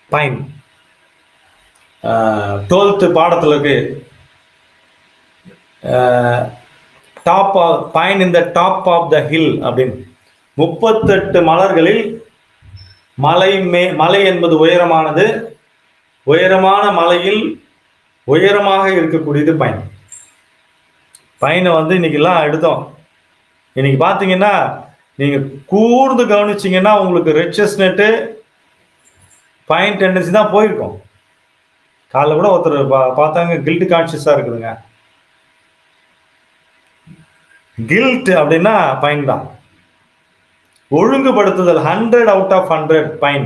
pine twelfth பாடத்துல இருக்கு top of pine இந்த டாப் ஆஃப் த ஹில் அப்படின்னு முப்பத்தெட்டு மலர்களில் மலை மே மலை என்பது உயரமானது உயரமான மலையில் உயரமாக இருக்கக்கூடியது பைன் பையனை வந்து இன்னைக்கெல்லாம் எடுத்தோம் இன்னைக்கு பார்த்தீங்கன்னா நீங்க கூர்ந்து கவனிச்சீங்கன்னா உங்களுக்கு ரெச்சஸ் நெட்டு பைன் டெண்டன்சி தான் போயிருக்கும் காலைல கூட ஒருத்தர் பா- பார்த்தாங்க கில்ட் கான்சியஸா இருக்குதுங்க கில்ட் அப்படின்னா பைன் தான் ஒழுங்குபடுத்துதல் hundred out of hundred pine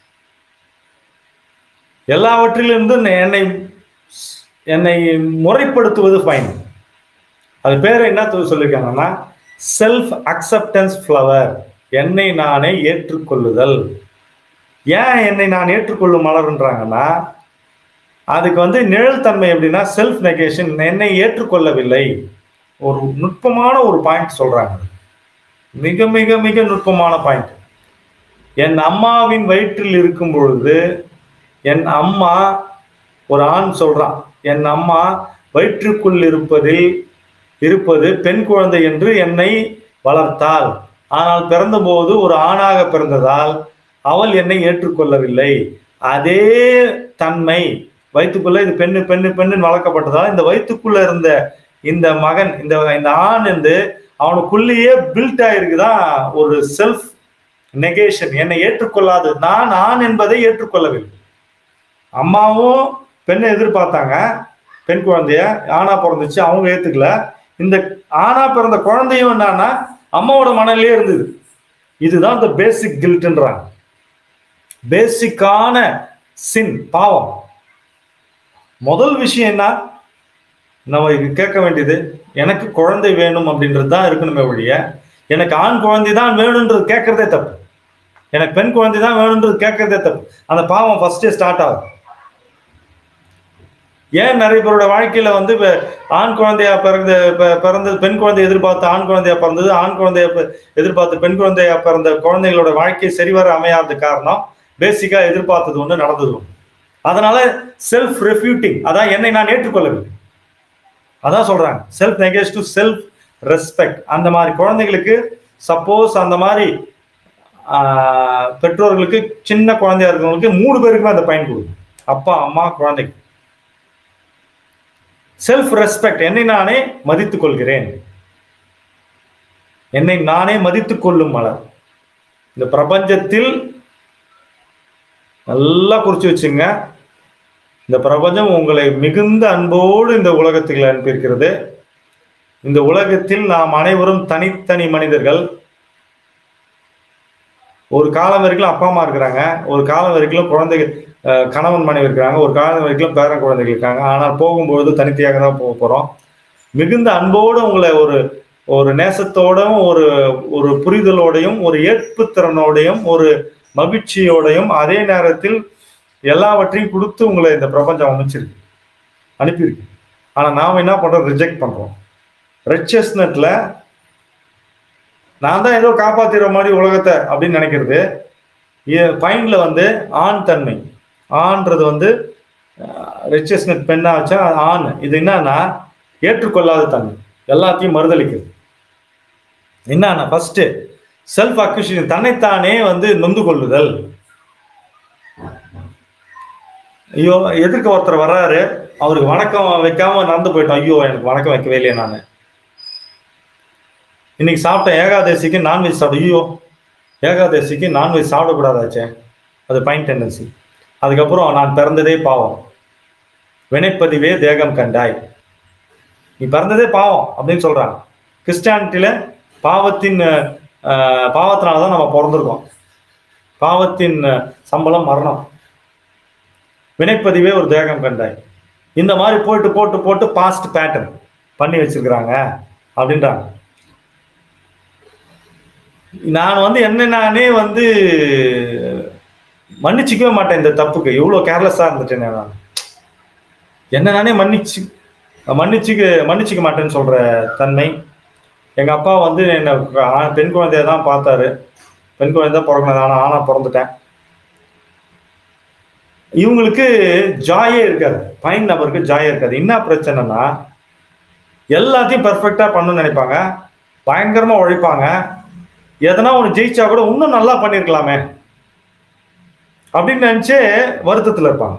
எல்லாவற்றிலிருந்து என்னை என்னை முறைப்படுத்துவது ஃபைன் அது பேர் என்ன தொ- சொல்லியிருக்காங்கன்னா செல்ஃப் அக்செப்டன்ஸ் ஃப்ளவர் என்னை நானே ஏற்றுக்கொள்ளுதல் ஏன் என்னை நான் ஏற்றுக்கொள்ளும் மலர்ன்றாங்கன்னா அதுக்கு வந்து நிழல் தன்மை எப்படின்னா செல்ஃப் நெகேஷன் என்னை ஏற்றுக்கொள்ளவில்லை ஒரு நுட்பமான ஒரு பாயிண்ட் சொல்றாங்க மிக மிக மிக நுட்பமான பாயிண்ட் என் அம்மாவின் வயிற்றில் இருக்கும் பொழுது என் அம்மா ஒரு ஆண் சொல்றான் என் அம்மா வயிற்றுக்குள் இருப்பதில் இருப்பது பெண் குழந்தை என்று என்னை வளர்த்தாள் ஆனால் பிறந்தபோது ஒரு ஆணாக பிறந்ததால் அவள் என்னை ஏற்றுக்கொள்ளவில்லை அதே தன்மை வயிற்றுக்குள்ள இது பெண்ணு பெண்ணு பெண்ணுன்னு வளர்க்கப்பட்டதால் இந்த வயிற்றுக்குள்ள இருந்த இந்த மகன் இந்த இந்த ஆண் வந்து அவனுக்குள்ளேயே பில்ட் ஆயிருக்குதான் ஒரு செல்ஃப் நெகேஷன் என்னை ஏற்றுக்கொள்ளாது நான் ஆண் என்பதை ஏற்றுக்கொள்ளவில்லை அம்மாவும் பெண்ணை எதிர்பார்த்தாங்க பெண் குழந்தைய ஆணா பிறந்துச்சு அவங்க ஏத்துக்கல இந்த ஆணா பிறந்த குழந்தையும் என்னன்னா அம்மாவோட மனநிலையே இருந்தது இதுதான் இந்த பேசிக் கில்ட்ன்றாங்க பேசிக்கான சின் பாவம் முதல் விஷயம் என்ன நம்ம இது கேட்க வேண்டியது எனக்கு குழந்தை வேணும் அப்படின்றது தான் இருக்கணுமே ஒழிய எனக்கு ஆண் குழந்தை தான் வேணுன்றது கேட்கறதே தப்பு எனக்கு பெண் குழந்தை தான் வேணுன்றது கேட்கறதே தப்பு அந்த பாவம் ஃபர்ஸ்டே ஸ்டார்ட் ஆகும் ஏன் நிறைய பேரோட வாழ்க்கையில வந்து இப்ப ஆண் குழந்தையா பிறந்த ப- பிறந்தது பெண் குழந்தை எதிர்பார்த்து ஆண் குழந்தையா பிறந்தது ஆண் குழந்தைய ப- எதிர்பார்த்து பெண் குழந்தையா பிறந்த குழந்தைகளோட வாழ்க்கை சரிவர அமையாத காரணம் பேசிக்கா எதிர்பார்த்தது ஒண்ணு நடந்தது ஒண்ணு அதனால செல்ஃப் ரெஃப்யூட்டிங் அதான் என்னை நான் ஏற்றுக்கொள்ளவில்லை அதான் சொல்றாங்க self negation to self respect அந்த மாதிரி குழந்தைகளுக்கு சப்போஸ் அந்த மாதிரி ஆஹ், பெற்றோர்களுக்கு சின்ன குழந்தையா இருக்கிறவங்களுக்கு மூணு பேருக்குமே அந்த பயன் கொடுக்கும் அப்பா அம்மா குழந்தைக்கு செல்ஃப் ரெஸ்பெக்ட் என்னை நானே மதித்துக் கொள்கிறேன் என்னை நானே மதித்துக் கொள்ளும் மலர் இந்த பிரபஞ்சத்தில் நல்லா குறிச்சு வச்சுங்க இந்த பிரபஞ்சம் உங்களை மிகுந்த அன்போடு இந்த உலகத்தில் அனுப்பியிருக்கிறது இந்த உலகத்தில் நாம் அனைவரும் தனித்தனி மனிதர்கள் ஒரு காலம் வரைக்கும் அப்பா அம்மா இருக்கிறாங்க ஒரு காலம் வரைக்கும் குழந்தைகள் அஹ், கணவன் மனைவி இருக்கிறாங்க ஒரு காலம் வரைக்கும் பேர குழந்தைகள் இருக்காங்க ஆனால் போகும்பொழுது தனித்தையாக தான் போக போறோம் மிகுந்த அன்போடு உங்களை ஒரு ஒரு நேசத்தோடும் ஒரு ஒரு புரிதலோடையும் ஒரு ஏற்புத்திறனோடையும் ஒரு மகிழ்ச்சியோடையும் அதே நேரத்தில் எல்லாவற்றையும் கொடுத்து உங்களை இந்த பிரபஞ்சம் அமைச்சிருக்கு அனுப்பியிருக்கு ஆனா நாம என்ன பண்றோம் ரிஜெக்ட் பண்றோம் ரெச்சஸ்னட்ல நான் தான் ஏதோ காப்பாத்திற மாதிரி உலகத்தை அப்படின்னு நினைக்கிறது பைன்ல வந்து ஆண் தன்மை ஆண்றது வந்து ரிச்சஸ்னட் பெண்ணா வச்சா அது ஆண் இது என்னன்னா ஏற்றுக்கொள்ளாத தன்மை எல்லாத்தையும் மறுதளிக்கிறது என்னன்னா ஃபர்ஸ்ட் செல்ஃப் அக்யூஷன் தன்னைத்தானே வந்து நொந்து கொள்ளுதல் ஐயோ எதிர்க்க ஒருத்தர் வர்றாரு அவருக்கு வணக்கம் வைக்காம நடந்து போயிட்டோம் ஐயோ எனக்கு வணக்கம் வைக்கவே இல்லையே நான் இன்னைக்கு சாப்பிட்ட ஏகாதசிக்கு நான்வெஜ் சாப்பிட ஐயோ ஏகாதசிக்கு நான்வெஜ் சாப்பிடக்கூடாதாச்சே அது பைன் டெண்டன்சி அதுக்கப்புறம் நான் பிறந்ததே பாவம் வினைப்பதிவே தேகம் கண்டாய் நீ பிறந்ததே பாவம் அப்படின்னு சொல்றாங்க கிறிஸ்டியானிட்டியில பாவத்தின் அஹ், பாவத்தினால தான் நம்ம பிறந்திருக்கோம் பாவத்தின் அஹ், சம்பளம் மரணம் வினைப்பதிவே ஒரு தேகம் கண்டாய் இந்த மாதிரி போட்டு போட்டு போட்டு பாஸ்ட் பேட்டர்ன் பண்ணி வச்சிருக்கிறாங்க அப்படின்றாங்க நான் வந்து என்ன நானே வந்து மன்னிச்சிக்கவே மாட்டேன் இந்த தப்புக்கு இவ்வளோ கேர்லெஸ்ஸாக இருந்துட்டேன் நான் என்ன நானே மன்னிச்சு மன்னிச்சுக்க மன்னிச்சிக்க மாட்டேன்னு சொல்ற தன்மை எங்க அப்பா வந்து என்ன ஆ- பெண் குழந்தைய தான் பார்த்தாரு பெண் குழந்தை தான் பிறக்கணும் ஆனால் ஆனா பிறந்துட்டேன் இவங்களுக்கு ஜாயே இருக்காது பைன் நபருக்கு ஜாயே இருக்காது என்ன பிரச்சனைனா எல்லாத்தையும் பெர்ஃபெக்டா பண்ணணும்னு நினைப்பாங்க பயங்கரமா உழைப்பாங்க எதனா ஒன்று ஜெயிச்சா கூட இன்னும் நல்லா பண்ணியிருக்கலாமே அப்படின்னு நினைச்சே வருத்தத்தில் இருப்பாங்க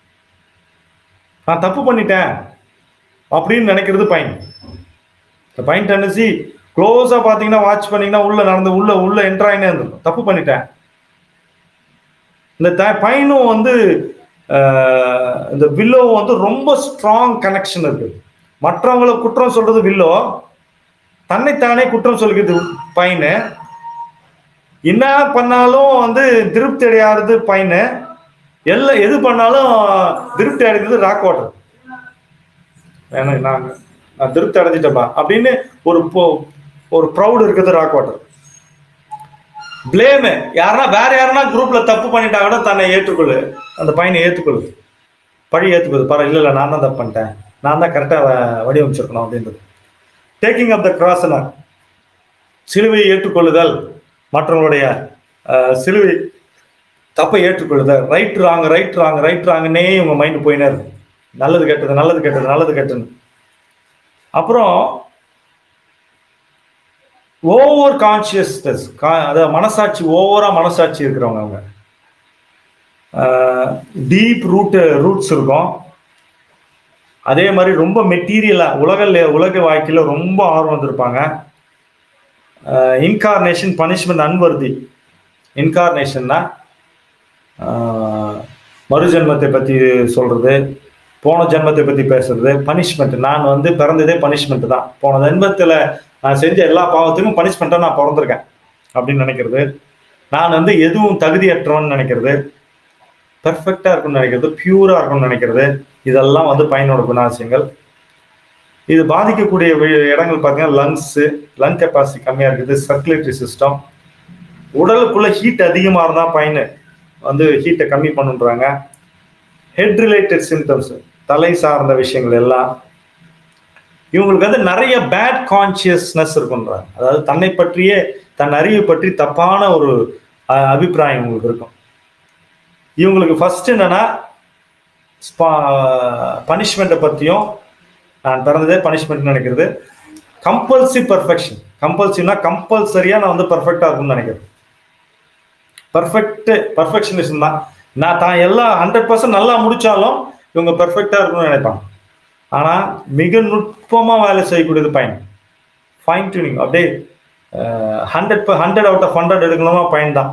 நான் தப்பு பண்ணிட்டேன் அப்படின்னு நினைக்கிறது பையன் இந்த பையன் டெண்டன்சி க்ளோஸா பாத்தீங்கன்னா வாட்ச் பண்ணீங்கன்னா உள்ள நடந்து உள்ள உள்ள என்ட்ராயினே இருந்திருக்கும் தப்பு பண்ணிட்டேன் இந்த த- பையனும் வந்து ஆஹ், இந்த வில்லோ வந்து ரொம்ப ஸ்ட்ராங் கனெக்ஷன் இருக்கு மற்றவங்கள குற்றம் சொல்றது வில்லோ தன்னைத்தானே குற்றம் சொல்கிறது பையனு என்ன பண்ணாலும் வந்து திருப்தி அடையாதது பையனு எல்லாம் எது பண்ணாலும் திருப்தி அடைந்தது ராக் வாட்டர் எனக்கு நான் நான் திருப்தி அடைஞ்சிட்டப்பா அப்படின்னு ஒரு பொ- ஒரு ப்ரௌட் இருக்குது ராக் வாட்டர் பிளேமு யாருன்னா வேற யாருன்னா குரூப்ல தப்பு பண்ணிட்டா கூட தன்னை ஏற்றுக்கொள்ளு அந்த பையனை ஏற்றுக்கொள்ளு பழி ஏற்றுக்கொள்ளு பரவாயில்ல இல்லை இல்லை நான் தான் தப்பு பண்ணிட்டேன் நான் தான் கரெக்டாக வடிவமைச்சிருக்கணும் அப்படின்றது டேக்கிங் ஆஃப் த கிராஸ்னா சிலுவையை ஏற்றுக்கொள்ளுதல் மற்றவங்களுடைய அஹ், சிலுவை தப்பை ஏற்றுக்கொள்ளுதல் right wrong right wrong right ராங்கன்னே இவங்க மைண்டு போயினே இருக்கும் நல்லது கெட்டது நல்லது கெட்டது நல்லது கெட்டது அப்புறம் ஓவர் கான்சியஸ்னஸ் அதாவது மனசாட்சி ஓவரா மனசாட்சி இருக்கிறவங்க அவங்க டீப் ரூட் ரூட்ஸ் இருக்கும் அதே மாதிரி ரொம்ப மெட்டீரியலா உலக உலக வாழ்க்கையில ரொம்ப ஆர்வம் வந்திருப்பாங்க இன்கார்னேஷன் பனிஷ்மெண்ட் அன்வர்தி இன்கார்னேஷன்னா மறுஜென்மத்தை பத்தி சொல்றது போன ஜென்மத்தை பத்தி பேசுறது பனிஷ்மெண்ட் நான் வந்து பிறந்ததே பனிஷ்மெண்ட் தான் போன ஜென்மத்துல நான் செஞ்ச எல்லா பாவத்துக்கும் பனிஷ்மெண்ட்டாக நான் பிறந்திருக்கேன் அப்படின்னு நினைக்கிறது நான் வந்து எதுவும் தகுதியற்றவன்னு நினைக்கிறது பெர்ஃபெக்டா இருக்கும்னு நினைக்கிறது பியூரா இருக்கும்னு நினைக்கிறது இதெல்லாம் வந்து பையனோட குணாசியங்கள் இது பாதிக்கக்கூடிய வி- இடங்கள் பார்த்தீங்கன்னா லங்ஸ் லங் கெப்பாசிட்டி கம்மியா இருக்குது சர்க்குலேட்டரி சிஸ்டம் உடலுக்குள்ள ஹீட் அதிகமா இருந்தா பையனு வந்து ஹீட்டை கம்மி பண்ணுன்றாங்க ஹெட் ரிலேட்டட் சிம்டம்ஸ் தலை சார்ந்த விஷயங்கள் எல்லாம் இவங்களுக்கு வந்து நிறைய பேட் கான்சியஸ்னஸ் இருக்குன்றாங்க அதாவது தன்னை பற்றியே தன் அறிவை பற்றி தப்பான ஒரு அஹ், அபிப்பிராயம் இவங்களுக்கு இருக்கும் இவங்களுக்கு ஃபர்ஸ்ட் என்னன்னா பனிஷ்மெண்ட்டை பற்றியும் நான் பிறந்ததே பனிஷ்மெண்ட் நினைக்கிறது கம்பல்சிவ் பர்ஃபெக்ஷன் கம்பல்சிவ்னா கம்பல்சரியா நான் வந்து பர்ஃபெக்டா இருக்கும்னு நினைக்கிறேன் பர்ஃபெக்ட் பர்ஃபெக்ஷனிசம் தான் நான் தான் எல்லாம் ஹண்ட்ரட் பர்சன்ட் நல்லா முடிச்சாலும் இவங்க பெர்ஃபெக்டா இருக்கணும்னு நினைப்பாங்க ஆனா மிக நுட்பமா வேலை செய்யக்கூடியது பையன் ஃபைன் டியூனிங் அப்படியே hundred hundred out of hundred எடுக்கணுமா பையன் தான்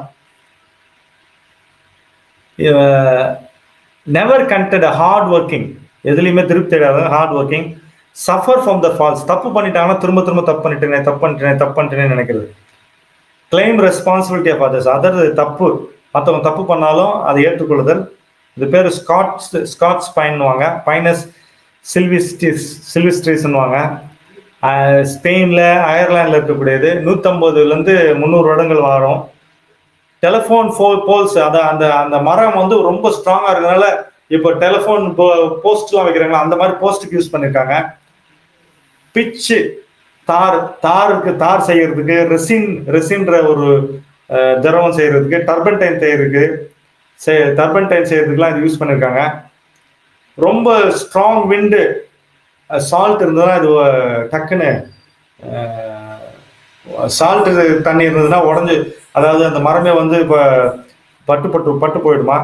நெவர் கண்டட் ஹார்ட் ஒர்க்கிங் எதுலையுமே திருப்தி அடையாத hard working suffer from the falls தப்பு பண்ணிட்டாங்கன்னா திரும்ப திரும்ப தப்பு பண்ணிட்டேனே தப்பு பண்ணிட்டேனே தப்பு பண்ணிட்டேனே நினைக்கிறது claim responsibility of others other தப்பு மற்றவங்க தப்பு பண்ணாலும் அதை ஏற்றுக்கொள்ளுதல் இது பேர் ஸ்காட்ஸ் ஸ்காட்ஸ் பைன்னுவாங்க பைனஸ் சில்விஸ்டிஸ் சில்விஸ்ட்ரிஸ்ன்னுவாங்க ஸ்பெயினில் அயர்லாண்டில் இருக்கக்கூடியது நூற்றம்பதுலேருந்து முந்நூறு வருடங்கள் வரும் டெலிஃபோன் ஃபோ போல்ஸ் அதை அந்த அந்த மரம் வந்து ரொம்ப ஸ்ட்ராங்காக இருக்கிறதுனால இப்போ டெலிஃபோன் போஸ்ட்லாம் வைக்கிறாங்களா அந்த மாதிரி போஸ்ட்டுக்கு யூஸ் பண்ணியிருக்காங்க பிச்சு தார் தாருக்கு தார் செய்யறதுக்கு ரெசின் ரெசின்ற ஒரு அஹ், திரவம் செய்யறதுக்கு டர்பன்டைன் செய்யறதுக்கு டர்பன்டைன் செய்யறதுக்குலாம் இது யூஸ் பண்ணியிருக்காங்க ரொம்ப ஸ்ட்ராங் விண்டு சால்ட் இருந்ததுன்னா இது அஹ், டக்குன்னு சால்ட் தண்ணி இருந்ததுன்னா உடஞ்சு அதாவது அந்த மரமே வந்து இப்போ பட்டு பட்டு பட்டு போயிடுமா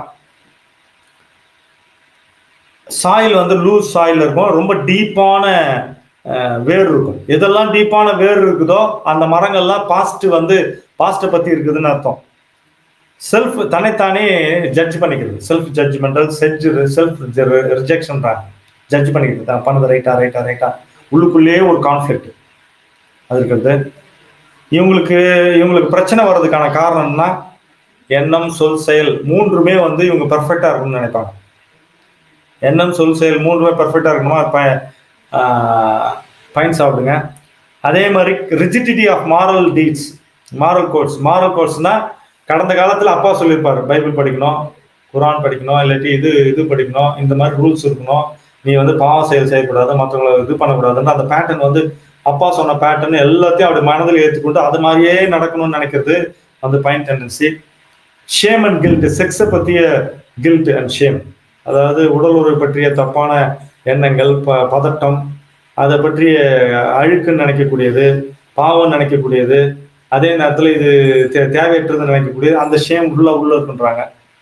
சாயில் வந்து லூஸ் சாயில் இருக்கும் ரொம்ப டீப்பான வேர் இருக்கும் எதெல்லாம் டீப்பான வேர் இருக்குதோ அந்த மரங்கள்லாம் பாஸ்ட் வந்து பாஸ்ட்டை பத்தி இருக்குதுன்னு அர்த்தம் செல்ஃப் தன்னைத்தானே ஜட்ஜ் பண்ணிக்கிறது செல்ஃப் ஜட்ஜ்மெண்டல் செட்ஜ் செல்ஃப் ரிஜெக்ஷன் ஜட்ஜ் பண்ணிக்கிறது தான் பண்ணது ரைட்டா ரைட்டா ரைட்டா உள்ளுக்குள்ளேயே ஒரு கான்ஃப்ளிக்ட் அது இருக்கிறது இவங்களுக்கு இவங்களுக்கு பிரச்சனை வர்றதுக்கான காரணம்னா எண்ணம் சொல் செயல் மூன்றுமே வந்து இவங்க பெர்ஃபெக்டா இருக்கும்னு நினைப்பாங்க எண்ணம் சொல் செயல் மூன்றுமே பெர்ஃபெக்டா இருக்கணுமா ப பயன் சாப்பிடுங்க அதே மாதிரி rigidity of moral deeds moral codes moral கோட்ஸ்னா கடந்த காலத்துல அப்பா சொல்லியிருப்பாரு பைபிள் படிக்கணும் குரான் படிக்கணும் இல்லாட்டி இது இது படிக்கணும் இந்த மாதிரி ரூல்ஸ் இருக்கணும் நீ வந்து பாவம் செயல் செய்யக்கூடாது மற்றவங்களை இது பண்ணக்கூடாதுன்னு அந்த பேட்டர்ன் வந்து அப்பா சொன்ன பேட்டர்ன் எல்லாத்தையும் அப்படி மனதில் ஏற்றுக்கொண்டு அது மாதிரியே நடக்கணும்னு நினைக்கிறது அந்த பயன் டெண்டன்சி ஷேம் அண்ட் கில்ட் செக்ஸை பற்றிய கில்ட் அண்ட் ஷேம் அதாவது உடல் உறவு பற்றிய தப்பான எண்ணங்கள் ப பதட்டம் அதை பற்றிய அழுக்குன்னு நினைக்கக்கூடியது பாவம் நினைக்கக்கூடியது அதே நேரத்தில் இது தே தேவையற்றது நினைக்கக்கூடியது அந்த ஷேம் உள்ள உள்ள இருக்குன்றாங்க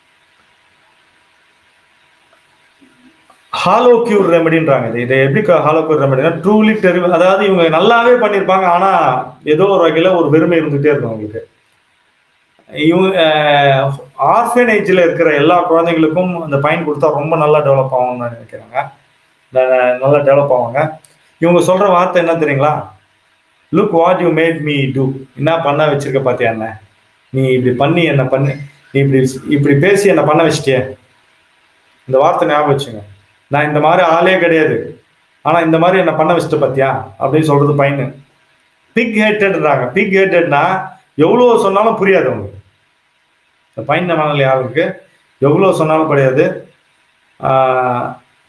ஹாலோ கியூர் ரெமெடின்றாங்க இது இதை எப்படி ஹாலோ கியூர் ரெமெடினா ட்ரூலி டெரிவ் அதாவது இவங்க நல்லாவே பண்ணியிருப்பாங்க ஆனா ஏதோ ஒரு வகையில ஒரு வெறுமை இருந்துகிட்டே இருக்கும் அவங்களுக்கு இவங்க ஆர்ஃபனேஜில் இருக்கிற எல்லா குழந்தைங்களுக்கும் அந்த பயன் கொடுத்தா ரொம்ப நல்லா டெவலப் ஆகும்னு நினைக்கிறாங்க ந- நல்லா டெவலப் ஆவாங்க இவங்க சொல்ற வார்த்தை என்ன தெரியுங்களா look what you made me do என்ன பண்ண வச்சிருக்க பாத்தியா என்ன நீ இப்படி பண்ணி என்ன பண்ணி நீ இப்படி இப்படி பேசி என்ன பண்ண வச்சிட்டியே இந்த வார்த்தை ஞாபகம் வச்சுங்க நான் இந்த மாதிரி ஆளே கிடையாது ஆனா இந்த மாதிரி என்ன பண்ண வச்சுட்ட பாத்தியா அப்படின்னு சொல்றது பையனு பிக் ஹேட்டட்ன்றாங்க பிக் ஹேட்டட்னா எவ்வளவு சொன்னாலும் புரியாது அவங்களுக்கு இந்த பையன் மனநிலை யாருக்கு எவ்வளவு சொன்னாலும் புரியாது ஆஹ்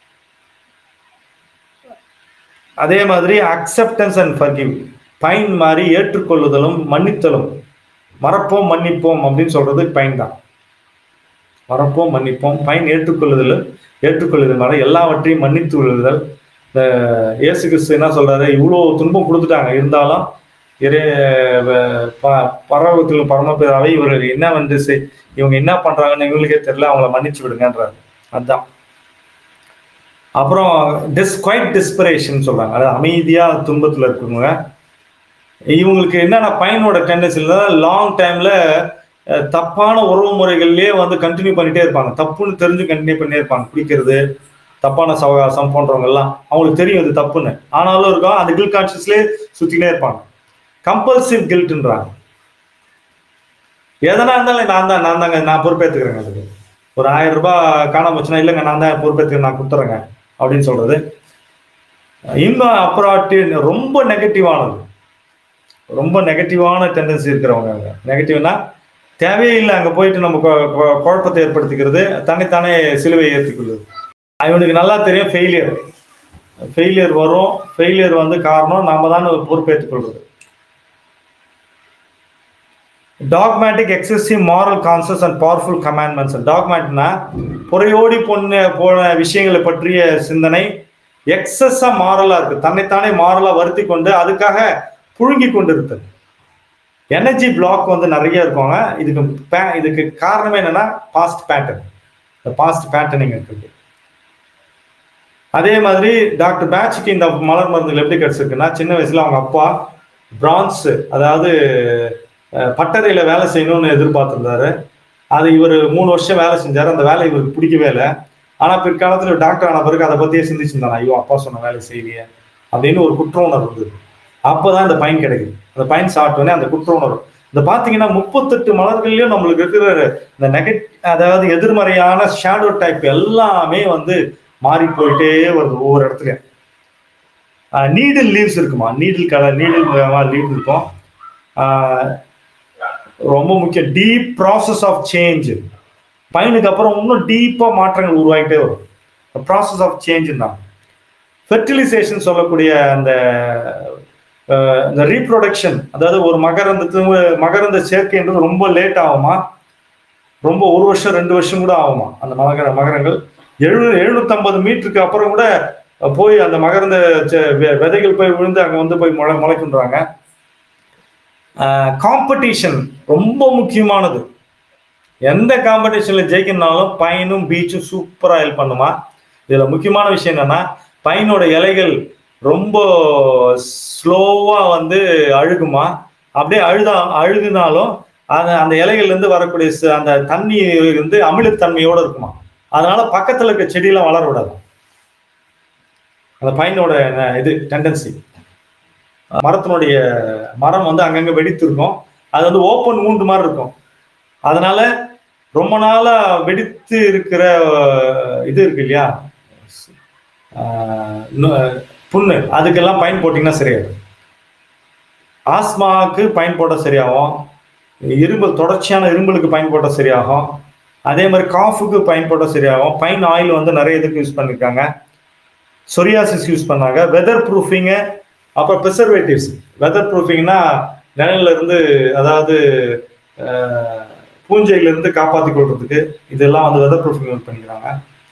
அதே மாதிரி அக்செப்டன்ஸ் அண்ட் ஃபர்கிவ் பைன் மாதிரி ஏற்றுக்கொள்ளுதலும் மன்னித்தலும் மறப்போம் மன்னிப்போம் அப்படின்னு சொல்றது பைன் தான் மறப்போம் மன்னிப்போம் பைன் ஏற்றுக்கொள்ளுதல் ஏற்றுக்கொள்ளுதல் மாதிரி எல்லாவற்றையும் மன்னித்து விழுதல் இந்த இயேசு கிறிஸ்து என்ன சொல்றாரு இவ்வளோ துன்பம் கொடுத்துட்டாங்க இருந்தாலும் இறை வ- ப- பரவத்தில் பரமபிதாவை இவர்கள் என்ன வந்து செய்- இவங்க என்ன பண்றாங்கன்னு இவங்களுக்கே தெரியல அவங்கள மன்னிச்சு விடுங்கன்றாரு அதுதான் அப்புறம் டிஸ் குவைட் டிஸ்பிரேஷன் சொல்றாங்க அதாவது அமைதியா துன்பத்துல இருக்கவங்க இவங்களுக்கு என்னென்ன பையனோட டெண்டன்சி லாங் டைம்ல அஹ், தப்பான உறவு முறைகள்லயே வந்து கண்டினியூ பண்ணிட்டே இருப்பாங்க தப்புன்னு தெரிஞ்சு கண்டினியூ பண்ணிட்டே இருப்பாங்க குடிக்கிறது தப்பான சவகாசம் போன்றவங்க எல்லாம் அவங்களுக்கு தெரியும் இது தப்புன்னு ஆனாலும் இருக்கும் அந்த கில் கான்சியஸ்லயே சுத்தினே இருப்பாங்க கம்பல்சிவ் கில்ட்ன்றாங்க எதனா இருந்தாலும் நான் தான் நான் தாங்க நான் பொறுப்பேற்றுக்கிறேங்க அதுக்கு ஒரு ஆயிரம் ரூபாய் காணாம போச்சுன்னா இல்லைங்க நான் தான் பொறுப்பேற்றுக்கிறேன் நான் கொடுத்துறேங்க அப்படின்னு சொல்றது இன்னும் அப்புறம் ரொம்ப நெகட்டிவானது ரொம்ப நெகட்டிவான டெண்டன்சி இருக்கிறவங்க நெகட்டிவ்னா தேவையில்லை அங்க போயிட்டு நம்ம கொ- கொ- குழப்பத்தை ஏற்படுத்திக்கிறது தன்னைத்தானே சிலுவை ஏற்றிக்கொள்ளுது இவனுக்கு நல்லா தெரியும் ஃபெயிலியர் ஃபெயிலியர் வரும் ஃபெயிலியர் வந்து காரணம் நாம தான் பொறுப்பேற்றுக் கொள்வது dogmatic excessive moral conscience and powerful commandments டாக்மேட்னா புறையோடி பொண்ணு போன விஷயங்களை பற்றிய சிந்தனை எக்ஸஸா மாரலா இருக்கு தன்னைத்தானே மாரலா வருத்தி கொண்டு அதுக்காக புழுங்கி கொண்டு இருக்குது எனர்ஜி பிளாக் வந்து நிறைய இருக்குங்க இதுக்கு pa- இதுக்கு காரணமே என்னன்னா பாஸ்ட் பேட்டர்ன் இந்த பாஸ்ட் பேட்டர்னிங் இருக்குது அதே மாதிரி டாக்டர் பேட்சுக்கு இந்த மலர் மருந்துகள் எப்படி கிடைச்சிருக்குன்னா சின்ன வயசுல அவங்க அப்பா பிரான்ஸ் அதாவது அஹ், பட்டறையில வேலை செய்யணும்னு எதிர்பார்த்திருந்தாரு அது இவர் மூணு வருஷம் வேலை செஞ்சாரு அந்த வேலை இவருக்கு பிடிக்கவே இல்லை ஆனா பிற்காலத்துல டாக்டர் ஆன பிறகு அதை பத்தியே சிந்திச்சிருந்தாங்க ஐயோ அப்பா சொன்ன வேலை செய்யலையே அப்படின்னு ஒரு குற்ற உணர்வு இருந்தது அப்பதான் இந்த பயன் கிடைக்குது அந்த பயன் சாப்பிட்டோன்னே அந்த குற்ற உணர்வு இந்த பாத்தீங்கன்னா முப்பத்தெட்டு மலர்கள்லயும் நம்மளுக்கு இருக்கிற இந்த நெகட் அதாவது எதிர்மறையான ஷேடோ டைப் எல்லாமே வந்து மாறி போயிட்டே வருது ஒவ்வொரு இடத்துலயும் நீடில் லீவ்ஸ் இருக்குமா நீடில் கலர் நீடில் லீவ் இருக்கும் ஆஹ் ரொம்ப முக்கியம் டீப் ப்ராசஸ் ஆஃப் சேஞ்ச் பையனுக்கு அப்புறம் இன்னும் டீப்பா மாற்றங்கள் உருவாகிட்டே வரும் ப்ராசஸ் ஆஃப் சேஞ்ச் தான் ஃபெர்டிலைசேஷன் சொல்லக்கூடிய அந்த அஹ், இந்த ரீப்ரொடக்ஷன் அதாவது ஒரு மகரந்தத்து மகரந்த சேர்க்கைன்றது ரொம்ப லேட் ஆகுமா ரொம்ப ஒரு வருஷம் ரெண்டு வருஷம் கூட ஆகுமா அந்த மகர மகரங்கள் எழு எழுநூத்தம்பது மீட்டருக்கு அப்புறம் கூட போய் அந்த மகரந்த செ- வெ- விதைகள் போய் விழுந்து அங்க வந்து போய் முளை முளைக்கின்றாங்க காம்படிஷன் ரொம்ப முக்கியமானது எந்த காம்படிஷன்ல ஜெயிக்கணும்னாலும் பையனும் பீச்சும் சூப்பரா ஹெல்ப் பண்ணுமா இதுல முக்கியமான விஷயம் என்னன்னா பையனோட இலைகள் ரொம்ப ஸ்லோவா வந்து அழுகுமா அப்படியே அழுதா அழுகுனாலும் அந்த அந்த இலைகள்ல இருந்து வரக்கூடிய ச- அந்த தண்ணி வந்து அமிலத்தன்மையோட இருக்குமா அதனால பக்கத்துல இருக்க செடியெல்லாம் வளர விடாது அந்த பையனோட அஹ், இது டெண்டன்சி மரத்தினுடைய மரம் வந்து அங்கங்க வெடித்து இருக்கும் அது வந்து ஓப்பன் மூண்டு மாதிரி இருக்கும் அதனால ரொம்ப நாளா வெடித்து இருக்கிற அஹ், இது இருக்கு இல்லையா ஆஹ், நு- புண்ணு அதுக்கெல்லாம் பயன் போட்டிங்கன்னா சரியாயிடும் ஆஸ்மாவுக்கு பயன் போட்ட சரியாகும் இரும்பல் தொடர்ச்சியான இரும்பலுக்கு பயன் போட்ட சரியாகும் அதே மாதிரி காஃபுக்கு பயன் போட்ட சரியாகும் பைன் ஆயில் வந்து நிறைய இதுக்கு யூஸ் பண்ணியிருக்காங்க சொரியாசிஸ் யூஸ் பண்ணாங்க வெதர் ப்ரூஃபிங்கு அப்புறம் ப்ரிசர்வேட்டிவ்ஸ் வெதர் ப்ரூஃபிங்னா நிழல்ல இருந்து அதாவது அஹ், பூஞ்சையில இருந்து காப்பாற்றிக் கொள்றதுக்கு இதெல்லாம் வந்து வெதர் ப்ரூஃபிங் யூஸ் பண்ணிக்கிறாங்க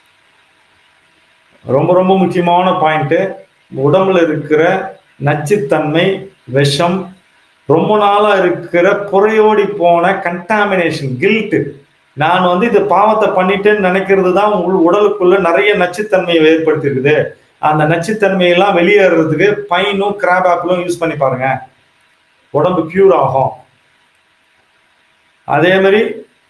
ரொம்ப ரொம்ப முக்கியமான பாயிண்ட் உடம்புல இருக்கிற நச்சுத்தன்மை விஷம் ரொம்ப நாளா இருக்கிற புறையோடி போன கண்டாமினேஷன் கில்ட் நான் வந்து இது பாவத்தை பண்ணிட்டேன்னு நினைக்கிறது தான் உங்கள் உடலுக்குள்ள நிறைய நச்சுத்தன்மையை ஏற்படுத்தியிருக்குது அந்த நச்சுத்தன்மையெல்லாம் வெளியேறதுக்கு பைனும் கிராப் ஆப்பிளும் யூஸ் பண்ணி பாருங்க உடம்பு கியூர் ஆகும் அதே மாதிரி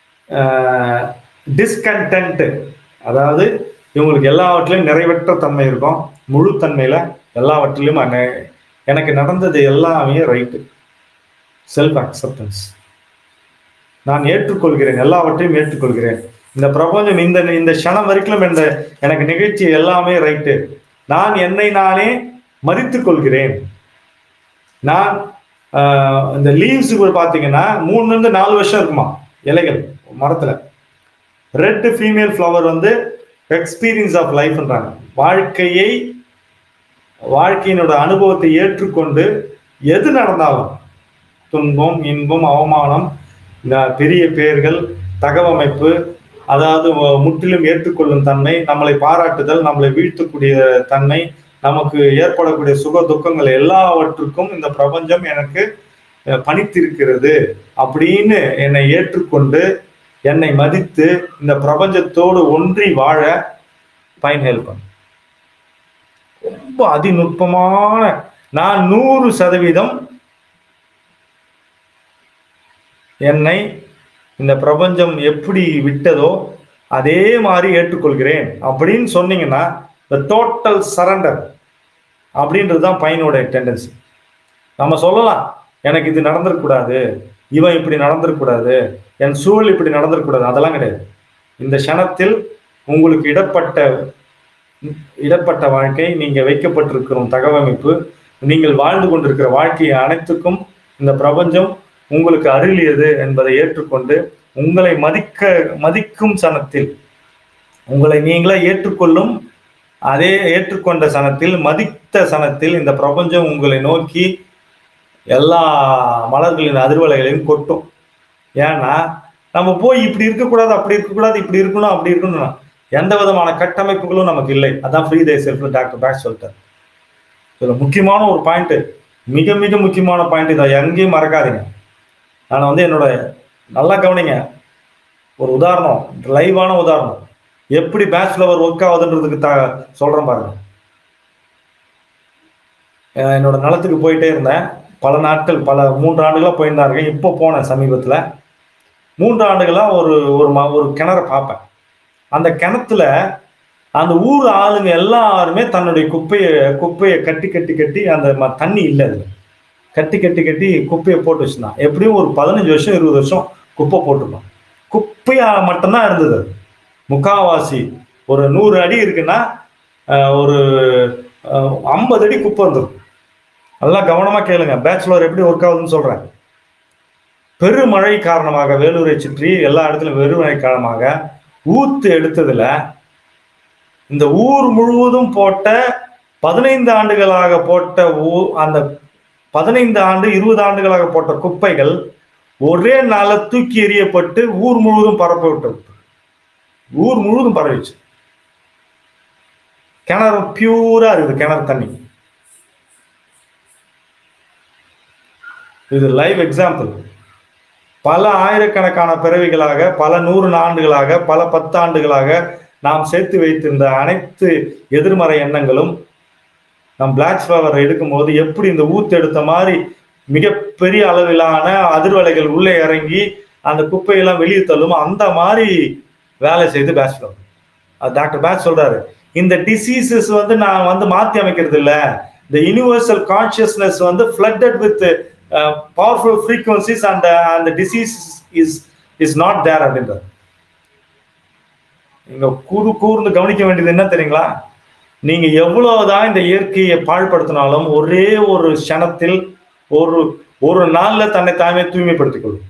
டிஸ்கண்டென்ட் அதாவது இவங்களுக்கு எல்லாவற்றிலையும் நிறைவற்ற தன்மை இருக்கும் முழு தன்மையில எல்லாவற்றிலும் அங்க- எனக்கு நடந்தது எல்லாமே ரைட்டு செல்ஃப் அக்செப்டன்ஸ் நான் ஏற்றுக்கொள்கிறேன் எல்லாவற்றையும் ஏற்றுக்கொள்கிறேன் இந்த பிரபஞ்சம் இந்த இந்த க்ஷணம் வரைக்கும் இந்த எனக்கு நிகழ்ச்சி எல்லாமே ரைட்டு நான் என்னை நானே மதித்துக் கொள்கிறேன் நான் ஆஹ், இந்த லீவ்ஸ் கூட பார்த்தீங்கன்னா மூணுல இருந்து நாலு வருஷம் இருக்குமா இலைகள் மரத்துல ரெட் ஃபீமேல் ஃப்ளவர் வந்து எக்ஸ்பீரியன்ஸ் ஆஃப் லைஃப்ன்றாங்க வாழ்க்கையை வாழ்க்கையினோட அனுபவத்தை ஏற்றுக்கொண்டு எது நடந்தாலும் துன்பம் இன்பம் அவமானம் இந்த பெரிய பெயர்கள் தகவமைப்பு அதாவது மு- முற்றிலும் ஏற்றுக்கொள்ளும் தன்மை நம்மளை பாராட்டுதல் நம்மளை வீழ்த்தக்கூடிய தன்மை நமக்கு ஏற்படக்கூடிய சுக துக்கங்கள் எல்லாவற்றுக்கும் இந்த பிரபஞ்சம் எனக்கு அஹ், பணித்திருக்கிறது அப்படின்னு என்னை ஏற்றுக்கொண்டு என்னை மதித்து இந்த பிரபஞ்சத்தோடு ஒன்றி வாழ பயன் ஹெல்ப் பண்ணும் ரொம்ப அதிநுட்பமான நான் நூறு சதவீதம் என்னை இந்த பிரபஞ்சம் எப்படி விட்டதோ அதே மாதிரி ஏற்றுக்கொள்கிறேன் அப்படின்னு சொன்னீங்கன்னா the டோட்டல் சரண்டர் அப்படின்றது தான் பையனோட டெண்டன்சி நம்ம சொல்லலாம் எனக்கு இது நடந்திருக்கூடாது இவன் இப்படி நடந்திருக்கூடாது என் சூழல் இப்படி நடந்திருக்கூடாது அதெல்லாம் கிடையாது இந்த க்ஷணத்தில் உங்களுக்கு இடப்பட்ட இடப்பட்ட வாழ்க்கை நீங்க வைக்கப்பட்டிருக்கிற தகவமைப்பு நீங்கள் வாழ்ந்து கொண்டிருக்கிற வாழ்க்கை அனைத்துக்கும் இந்த பிரபஞ்சம் உங்களுக்கு அருளியது என்பதை ஏற்றுக்கொண்டு உங்களை மதிக்க மதிக்கும் சனத்தில் உங்களை நீங்களே ஏற்றுக்கொள்ளும் அதே ஏற்றுக்கொண்ட சனத்தில் மதித்த சனத்தில் இந்த பிரபஞ்சம் உங்களை நோக்கி எல்லா மலர்களின் அதிர்வலைகளையும் கொட்டும் ஏன்னா நம்ம போய் இப்படி இருக்கக்கூடாது அப்படி இருக்கக்கூடாது இப்படி இருக்கணும் அப்படி இருக்கணும் எந்த விதமான கட்டமைப்புகளும் நமக்கு இல்லை அதான் free thyself doctor Bach சொல்லிட்டார் இதுல முக்கியமான ஒரு பாயிண்ட் மிக மிக முக்கியமான பாயிண்ட் இதை எங்கேயும் மறக்காதீங்க நான் வந்து என்னோட நல்லா கவனிங்க ஒரு உதாரணம் லைவான உதாரணம் எப்படி பேட்ச் ஃப்ளவர் ஒர்க் ஆகுதுன்றதுக்கு த சொல்றேன் பாருங்க அஹ் என்னோட நிலத்துக்கு போயிட்டே இருந்தேன் பல நாட்கள் பல மூன்று ஆண்டுகளா போயிருந்தாருங்க இப்போ போனேன் சமீபத்துல மூன்று ஆண்டுகளா ஒரு ஒரு ம- ஒரு கிணறு பார்ப்பேன் அந்த கிணத்துல அந்த ஊர் ஆளுங்க எல்லாருமே தன்னுடைய குப்பையை குப்பையை கட்டி கட்டி கட்டி அந்த ம- தண்ணி இல்லை அதுல கட்டி கட்டி கட்டி குப்பையை போட்டு வச்சிருந்தான் எப்படியும் ஒரு பதினஞ்சு வருஷம் இருபது வருஷம் குப்பை போட்டிருந்தோம் குப்பையா மட்டும்தான் இருந்தது அது முக்காவாசி ஒரு நூறு அடி இருக்குன்னா அஹ், ஒரு ஐம்பது அடி குப்பை இருந்தது நல்லா கவனமா கேளுங்க பேச்சுலர் எப்படி ஒர்க் ஆகுதுன்னு சொல்றேன் பெருமழை காரணமாக வேலூரை சுற்றி எல்லா இடத்துலயும் பெருமழை காரணமாக ஊத்து எடுத்ததுல இந்த ஊர் முழுவதும் போட்ட பதினைந்து ஆண்டுகளாக போட்ட ஊ அந்த பதினைந்து ஆண்டு இருபது ஆண்டுகளாக போட்ட குப்பைகள் ஒரே நாள்ல தூக்கி எறியப்பட்டு ஊர் முழுவதும் பரப்ப விட்டது ஊர் முழுவதும் பரவிச்சு கிணறு பியூரா இருக்குது கிணறு தண்ணி இது லைவ் எக்ஸாம்பிள் பல ஆயிரக்கணக்கான பிறவிகளாக பல நூறு ஆண்டுகளாக பல பத்தாண்டுகளாக நாம் சேர்த்து வைத்திருந்த அனைத்து எதிர்மறை எண்ணங்களும் நம் பிளாக் ஃப்ளவர் எடுக்கும்போது எப்படி இந்த ஊத்து எடுத்த மாதிரி மிகப்பெரிய அளவிலான அதிர்வலைகள் உள்ளே இறங்கி அந்த குப்பையெல்லாம் வெளியே தள்ளும் அந்த மாதிரி வேலை செய்து பேட்ச் ஃப்ளவர் அது டாக்டர் பேட்ச் சொல்றாரு இந்த டிசீசஸ் வந்து நான் வந்து மாத்தி அமைக்கிறது இல்ல இந்த யூனிவர்சல் கான்சியஸ்னஸ் வந்து flooded with powerful frequencies and அந்த disease is is not there அப்படின்றார் நீங்க கூறு கூர்ந்து கவனிக்க வேண்டியது என்ன தெரியுங்களா நீங்க எவ்வளவுதான் இந்த இயற்கையை பாழ்படுத்தினாலும் ஒரே ஒரு க்ஷணத்தில் ஒரு ஒரு நாள்ல தன்னை தாமே தூய்மைப்படுத்திக் கொள்ளும்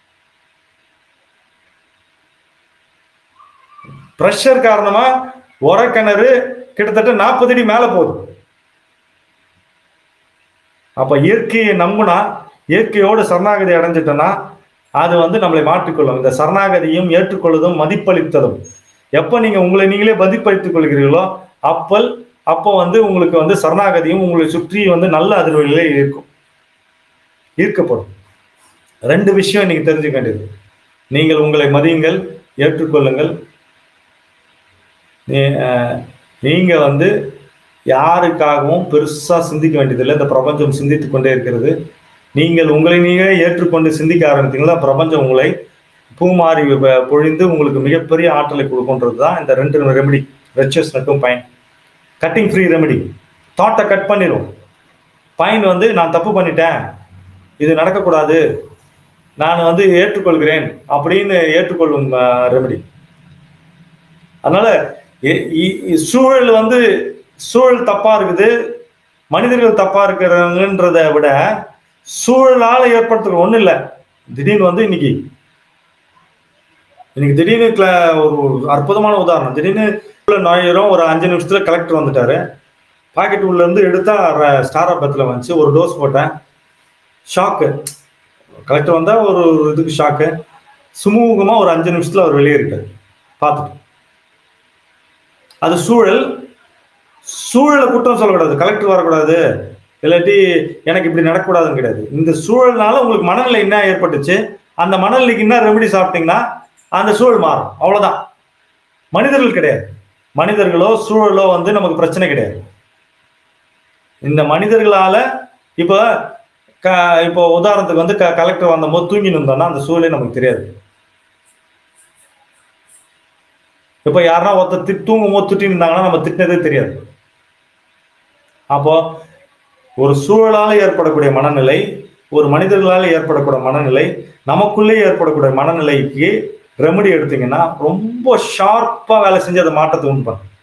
ப்ரெஷர் காரணமா உரக்கிணறு கிட்டத்தட்ட நாற்பது அடி மேல போகுது அப்ப இயற்கையை நம்புனா இயற்கையோடு சரணாகதி அடைஞ்சிட்டோன்னா அது வந்து நம்மளை மாற்றிக்கொள்ளும் இந்த சரணாகதியும் ஏற்றுக்கொள்வதும் மதிப்பளித்ததும் எப்போ நீங்க உங்களை நீங்களே மதிப்பளித்துக் கொள்கிறீர்களோ அப்பல் அப்போ வந்து உங்களுக்கு வந்து சரணாகதியும் உங்களை சுற்றி வந்து நல்ல அதிர்வெளியிலே இருக்கும் ஈர்க்கப்படும் ரெண்டு விஷயம் நீங்க தெரிஞ்சுக்க வேண்டியது நீங்கள் உங்களை மதியுங்கள் ஏற்றுக்கொள்ளுங்கள் நீ- அஹ், நீங்க வந்து யாருக்காகவும் பெருசா சிந்திக்க வேண்டியதில்லை இந்த பிரபஞ்சம் சிந்தித்துக் கொண்டே இருக்கிறது நீங்கள் உங்களை நீங்களே ஏற்றுக்கொண்டு சிந்திக்க ஆரம்பித்தீங்களா பிரபஞ்சம் உங்களை பூமாரி வ- பொழிந்து உங்களுக்கு மிகப்பெரிய ஆற்றலை கொடுக்குன்றது தான் இந்த ரெண்டு ரெமெடி ரெச்சஸ் நட்டும் பயன் கட்டிங் ஃப்ரீ ரெமெடி தாட்டை கட் பண்ணிடும் பயன் வந்து நான் தப்பு பண்ணிட்டேன் இது நடக்கக்கூடாது நான் வந்து ஏற்றுக்கொள்கிறேன் அப்படின்னு ஏற்றுக்கொள்ளும் ரெமெடி அதனால இ- இ- இ- சூழல் வந்து சூழல் தப்பா இருக்குது மனிதர்கள் தப்பா இருக்கிறாங்கன்றத விட சூழலால ஏற்படுத்துற ஒண்ணும் இல்லை திடீர்னு வந்து இன்னைக்கு இன்னைக்கு திடீர்னு கிள- ஒரு அற்புதமான உதாரணம் திடீர்னு நோயிரம் ஒரு அஞ்சு நிமிஷத்துல கலெக்டர் வந்துட்டாரு பாக்கெட் உள்ள இருந்து எடுத்தா ஸ்டார் பத்துல வந்துச்சு ஒரு டோஸ் போட்டேன் ஷாக்கு கலெக்டர் வந்தா ஒரு ஒரு இதுக்கு ஷாக்கு சுமூகமா ஒரு அஞ்சு நிமிஷத்துல அவர் வெளியே இருக்காரு பார்த்துட்டு அது சூழல் சூழலை குற்றம் சொல்லக்கூடாது கலெக்டர் வரக்கூடாது இல்லாட்டி எனக்கு இப்படி நடக்கக்கூடாதுன்னு கிடையாது இந்த சூழல்னால உங்களுக்கு மனநிலை என்ன ஏற்பட்டுச்சு அந்த மனநிலைக்கு என்ன ரெமெடி சாப்பிட்டீங்கன்னா அந்த சூழல் மாறும் அவ்வளவுதான் மனிதர்கள் கிடையாது மனிதர்களோ சூழலோ வந்து நமக்கு பிரச்சனை கிடையாது இந்த மனிதர்களால இப்போ க இப்போ உதாரணத்துக்கு வந்து க கலெக்டர் வந்தபோது தூங்கி இருந்தோம்னா அந்த சூழலே நமக்கு தெரியாது இப்போ யாருன்னா ஒருத்தர் திட் தூங்கும் போது திட்டி இருந்தாங்கன்னா நம்ம திட்டினதே தெரியாது அப்போ ஒரு சூழலால ஏற்படக்கூடிய மனநிலை ஒரு மனிதர்களால ஏற்படக்கூடிய மனநிலை நமக்குள்ளே ஏற்படக்கூடிய மனநிலைக்கு ரெமெடி எடுத்தீங்கன்னா ரொம்ப ஷார்ப்பா வேலை செஞ்சு அதை மாற்றத்தை உண்டு பண்ணும்